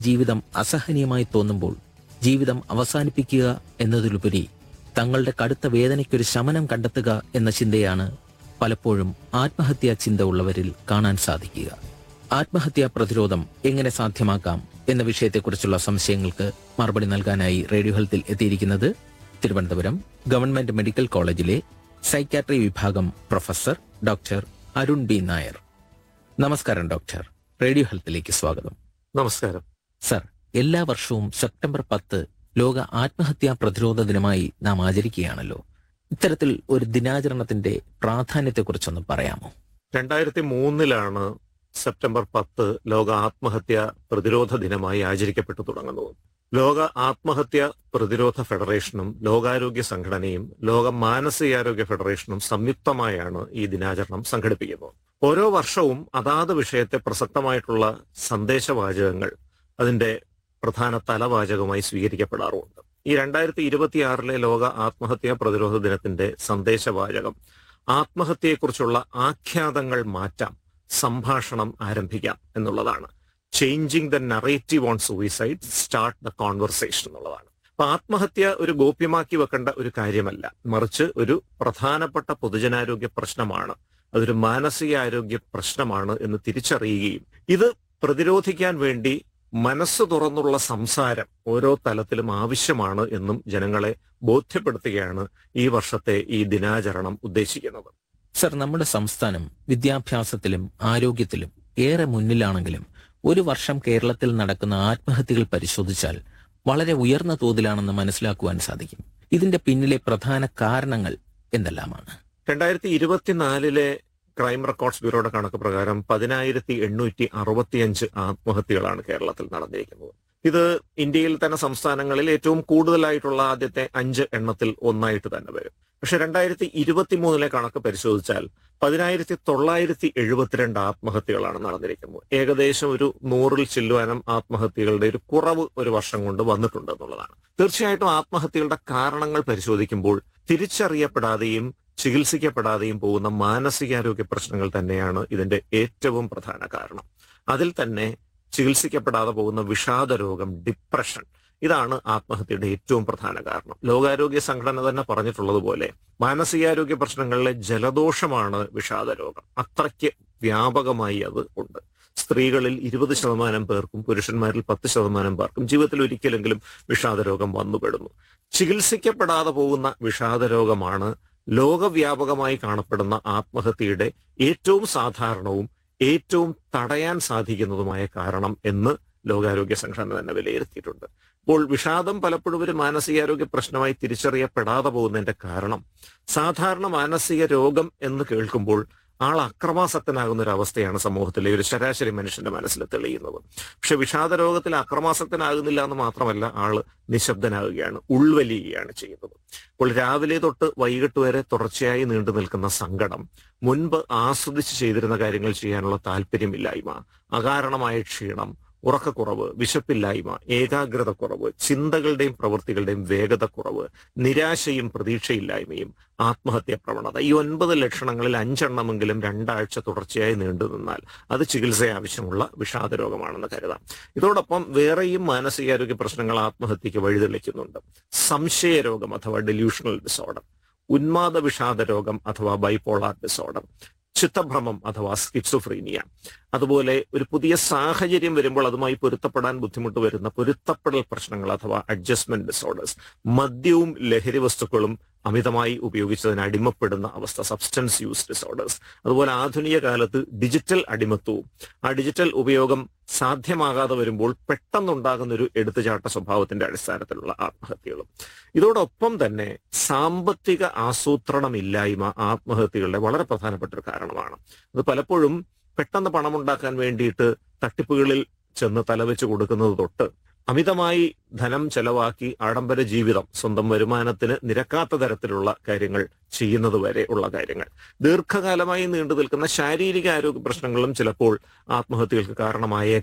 ജീവിതം അസഹനീയമായി തോന്നുമ്പോൾ ജീവിതം അവസാനിപ്പിക്കുക എന്നതിലുപരി തങ്ങളുടെ കടുത്ത വേദനയ്ക്കൊരു ശമനം കണ്ടെത്തുക എന്ന ചിന്തയാണ് പലപ്പോഴും ആത്മഹത്യാ ചിന്ത ഉള്ളവരിൽ കാണാൻ സാധിക്കുക ആത്മഹത്യാ പ്രതിരോധം എങ്ങനെ സാധ്യമാക്കാം എന്ന വിഷയത്തെക്കുറിച്ചുള്ള സംശയങ്ങൾക്ക് മറുപടി നൽകാനായി റേഡിയോ ഹെൽത്തിൽ എത്തിയിരിക്കുന്നത് തിരുവനന്തപുരം ഗവൺമെന്റ് മെഡിക്കൽ കോളേജിലെ സൈക്യാട്രി വിഭാഗം professor doctor Arun B Nair നമസ്കാരം ഡോക്ടർ റേഡിയോ ഹെൽത്തിലേക്ക് സ്വാഗതം നമസ്കാരം സർ എല്ലാ വർഷവും സെപ്റ്റംബർ പത്ത് ലോക ആത്മഹത്യാ പ്രതിരോധ ദിനമായി നാം ആചരിക്കുകയാണല്ലോ ഇത്തരത്തിൽ ഒരു ദിനാചരണത്തിന്റെ പ്രാധാന്യത്തെക്കുറിച്ചൊന്ന് പറയാമോ രണ്ടായിരത്തി മൂന്നിലാണ് സെപ്റ്റംബർ പത്ത് ലോക ആത്മഹത്യ പ്രതിരോധ ദിനമായി ആചരിക്കപ്പെട്ടു തുടങ്ങുന്നത് ലോക ആത്മഹത്യ പ്രതിരോധ ഫെഡറേഷനും ലോകാരോഗ്യ സംഘടനയും ലോക മാനസികാരോഗ്യ ഫെഡറേഷനും സംയുക്തമായാണ് ഈ ദിനാചരണം സംഘടിപ്പിക്കുന്നത് ഓരോ വർഷവും അതാത് വിഷയത്തെ പ്രസക്തമായിട്ടുള്ള സന്ദേശവാചകങ്ങൾ അതിന്റെ പ്രധാന തലവാചകമായി സ്വീകരിക്കപ്പെടാറുമുണ്ട് ഈ രണ്ടായിരത്തി ഇരുപത്തിയാറിലെ ലോക ആത്മഹത്യാ പ്രതിരോധ ദിനത്തിന്റെ സന്ദേശവാചകം ആത്മഹത്യയെക്കുറിച്ചുള്ള ആഖ്യാതങ്ങൾ മാറ്റാം സംഭാഷണം ആരംഭിക്കാം എന്നുള്ളതാണ് changing the narrative on suicide start the conversation എന്നുള്ളതാണ് അപ്പൊ ആത്മഹത്യ ഒരു ഗോപ്യമാക്കി വെക്കേണ്ട ഒരു കാര്യമല്ല മറിച്ച് ഒരു പ്രധാനപ്പെട്ട പൊതുജനാരോഗ്യ പ്രശ്നമാണ് അതൊരു മാനസികാരോഗ്യ പ്രശ്നമാണ് എന്ന് തിരിച്ചറിയുകയും ഇത് പ്രതിരോധിക്കാൻ വേണ്ടി മനസ്സ് തുറന്നുള്ള സംസാരം ഓരോ തലത്തിലും ആവശ്യമാണ് എന്നും ജനങ്ങളെ ബോധ്യപ്പെടുത്തുകയാണ് ഈ വർഷത്തെ ഈ ദിനാചരണം ഉദ്ദേശിക്കുന്നത് സർ നമ്മുടെ സംസ്ഥാനം വിദ്യാഭ്യാസത്തിലും ആരോഗ്യത്തിലും ഏറെ മുന്നിലാണെങ്കിലും ഒരു വർഷം കേരളത്തിൽ നടക്കുന്ന ആത്മഹത്യകൾ പരിശോധിച്ചാൽ വളരെ ഉയർന്ന തോതിലാണെന്ന് മനസ്സിലാക്കുവാൻ സാധിക്കും ഇതിന്റെ പിന്നിലെ പ്രധാന കാരണങ്ങൾ എന്തെല്ലാമാണ് രണ്ടായിരത്തി ഇരുപത്തിനാലിലെ ക്രൈം റെക്കോർഡ്സ് ബ്യൂറോയുടെ കണക്ക് പ്രകാരം പതിനായിരത്തി എണ്ണൂറ്റി അറുപത്തിയഞ്ച് ആത്മഹത്യകളാണ് കേരളത്തിൽ നടന്നിരിക്കുന്നത് ഇത് ഇന്ത്യയിൽ തന്നെ സംസ്ഥാനങ്ങളിൽ ഏറ്റവും കൂടുതലായിട്ടുള്ള ആദ്യത്തെ അഞ്ച് എണ്ണത്തിൽ ഒന്നായിട്ട് തന്നെ വരും പക്ഷെ രണ്ടായിരത്തി ഇരുപത്തി മൂന്നിലെ കണക്ക് പരിശോധിച്ചാൽ പതിനായിരത്തി തൊള്ളായിരത്തി എഴുപത്തിരണ്ട് ആത്മഹത്യകളാണ് നടന്നിരിക്കുന്നത് ഏകദേശം ഒരു നൂറിൽ ചില്ലുവാനം ആത്മഹത്യകളുടെ ഒരു കുറവ് ഒരു വർഷം കൊണ്ട് വന്നിട്ടുണ്ട് എന്നുള്ളതാണ് തീർച്ചയായിട്ടും ആത്മഹത്യകളുടെ കാരണങ്ങൾ പരിശോധിക്കുമ്പോൾ തിരിച്ചറിയപ്പെടാതെയും ചികിത്സിക്കപ്പെടാതെയും പോകുന്ന മാനസികാരോഗ്യ പ്രശ്നങ്ങൾ തന്നെയാണ് ഇതിന്റെ ഏറ്റവും പ്രധാന കാരണം അതിൽ തന്നെ ചികിത്സിക്കപ്പെടാതെ പോകുന്ന വിഷാദ രോഗം ഡിപ്രഷൻ ഇതാണ് ആത്മഹത്യയുടെ ഏറ്റവും പ്രധാന കാരണം ലോകാരോഗ്യ സംഘടന തന്നെ പറഞ്ഞിട്ടുള്ളതുപോലെ മാനസികാരോഗ്യ പ്രശ്നങ്ങളിലെ ജലദോഷമാണ് വിഷാദ രോഗം അത്രയ്ക്ക് വ്യാപകമായി അത് ഉണ്ട് സ്ത്രീകളിൽ ഇരുപത് ശതമാനം പേർക്കും പുരുഷന്മാരിൽ പത്ത് ശതമാനം പേർക്കും ജീവിതത്തിൽ ഒരിക്കലെങ്കിലും വിഷാദ രോഗം വന്നുപെടുന്നു ചികിത്സിക്കപ്പെടാതെ പോകുന്ന വിഷാദ രോഗമാണ് ലോകവ്യാപകമായി കാണപ്പെടുന്ന ആത്മഹത്യയുടെ ഏറ്റവും സാധാരണവും ഏറ്റവും തടയാൻ സാധിക്കുന്നതുമായ കാരണം എന്ന് ലോകാരോഗ്യ സംഘടന തന്നെ വിലയിരുത്തിയിട്ടുണ്ട് അപ്പോൾ വിഷാദം പലപ്പോഴും ഒരു മാനസികാരോഗ്യ പ്രശ്നമായി തിരിച്ചറിയപ്പെടാതെ പോകുന്നതിന്റെ കാരണം സാധാരണ മാനസിക രോഗം എന്ന് കേൾക്കുമ്പോൾ ആൾ അക്രമാസക്തനാകുന്ന ഒരു അവസ്ഥയാണ് സമൂഹത്തിലെ ഒരു ശരാശരി മനുഷ്യന്റെ മനസ്സിൽ തെളിയുന്നത് പക്ഷെ വിഷാദ രോഗത്തിൽ അക്രമാസക്തനാകുന്നില്ല എന്ന് മാത്രമല്ല ആള് നിശബ്ദനാകുകയാണ് ഉൾവലിയുകയാണ് ചെയ്യുന്നത് അപ്പോൾ രാവിലെ തൊട്ട് വൈകിട്ട് വരെ തുടർച്ചയായി നീണ്ടു നിൽക്കുന്ന സങ്കടം മുൻപ് ആസ്വദിച്ച് ചെയ്തിരുന്ന കാര്യങ്ങൾ ചെയ്യാനുള്ള താല്പര്യമില്ലായ്മ അകാരണമായ ക്ഷീണം ഉറക്കക്കുറവ് വിശപ്പില്ലായ്മ ഏകാഗ്രത കുറവ് ചിന്തകളുടെയും പ്രവൃത്തികളുടെയും വേഗത കുറവ് നിരാശയും പ്രതീക്ഷയില്ലായ്മയും ആത്മഹത്യാ പ്രവണത ഈ ഒൻപത് ലക്ഷണങ്ങളിൽ അഞ്ചെണ്ണമെങ്കിലും രണ്ടാഴ്ച തുടർച്ചയായി നീണ്ടു നിന്നാൽ അത് ചികിത്സ ആവശ്യമുള്ള വിഷാദ രോഗമാണെന്ന് കരുതാം ഇതോടൊപ്പം വേറെയും മാനസികാരോഗ്യ പ്രശ്നങ്ങൾ ആത്മഹത്യക്ക് വഴിതെളിക്കുന്നുണ്ട് സംശയരോഗം അഥവാ ഡെല്യൂഷണൽ ഡിസോർഡർ ഉന്മാദ വിഷാദ രോഗം അഥവാ ബൈപോളാർ ഡിസോർഡർ ചിത്തഭ്രമം അഥവാ സ്കിറ്റ്സോഫ്രീനിയ അതുപോലെ ഒരു പുതിയ സാഹചര്യം വരുമ്പോൾ അതുമായി പൊരുത്തപ്പെടാൻ ബുദ്ധിമുട്ട് വരുന്ന പൊരുത്തപ്പെടൽ പ്രശ്നങ്ങൾ അഥവാ അഡ്ജസ്റ്റ്മെന്റ് ഡിസോർഡേഴ്സ് മദ്യവും ലഹരി വസ്തുക്കളും അമിതമായി ഉപയോഗിച്ചതിന് അടിമപ്പെടുന്ന അവസ്ഥ സബ്സ്റ്റൻസ് യൂസ് ഡിസോർഡേഴ്സ് അതുപോലെ ആധുനിക കാലത്ത് ഡിജിറ്റൽ അടിമത്വവും ആ ഡിജിറ്റൽ ഉപയോഗം സാധ്യമാകാതെ വരുമ്പോൾ പെട്ടെന്നുണ്ടാകുന്ന ഒരു എടുത്തുചാട്ട സ്വഭാവത്തിന്റെ അടിസ്ഥാനത്തിലുള്ള ആത്മഹത്യകളും ഇതോടൊപ്പം തന്നെ സാമ്പത്തിക ആസൂത്രണമില്ലായ്മ ആത്മഹത്യകളുടെ വളരെ പ്രധാനപ്പെട്ട ഒരു കാരണമാണ് അത് പലപ്പോഴും പെട്ടെന്ന് പണമുണ്ടാക്കാൻ വേണ്ടിയിട്ട് തട്ടിപ്പുകളിൽ ചെന്ന് തലവെച്ച് കൊടുക്കുന്നത് തൊട്ട് അമിതമായി ധനം ചെലവാക്കി ആഡംബര ജീവിതം സ്വന്തം വരുമാനത്തിന് നിരക്കാത്ത തരത്തിലുള്ള കാര്യങ്ങൾ ചെയ്യുന്നത് വരെ ഉള്ള കാര്യങ്ങൾ ദീർഘകാലമായി നീണ്ടു നിൽക്കുന്ന ശാരീരിക ആരോഗ്യ പ്രശ്നങ്ങളും ചിലപ്പോൾ ആത്മഹത്യകൾക്ക് കാരണമായേക്കാം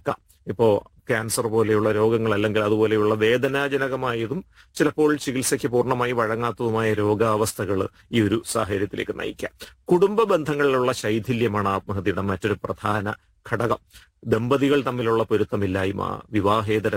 ഇപ്പോ ക്യാൻസർ പോലെയുള്ള രോഗങ്ങൾ അല്ലെങ്കിൽ അതുപോലെയുള്ള വേദനാജനകമായതും ചിലപ്പോൾ ചികിത്സയ്ക്ക് പൂർണ്ണമായി വഴങ്ങാത്തതുമായ രോഗാവസ്ഥകൾ ഈ ഒരു സാഹചര്യത്തിലേക്ക് നയിക്കാം കുടുംബ ബന്ധങ്ങളിലുള്ള ശൈഥില്യമാണ് ആത്മഹത്യയുടെ മറ്റൊരു പ്രധാന ഘടകം ദമ്പതികൾ തമ്മിലുള്ള പൊരുത്തമില്ലായ്മ വിവാഹേതര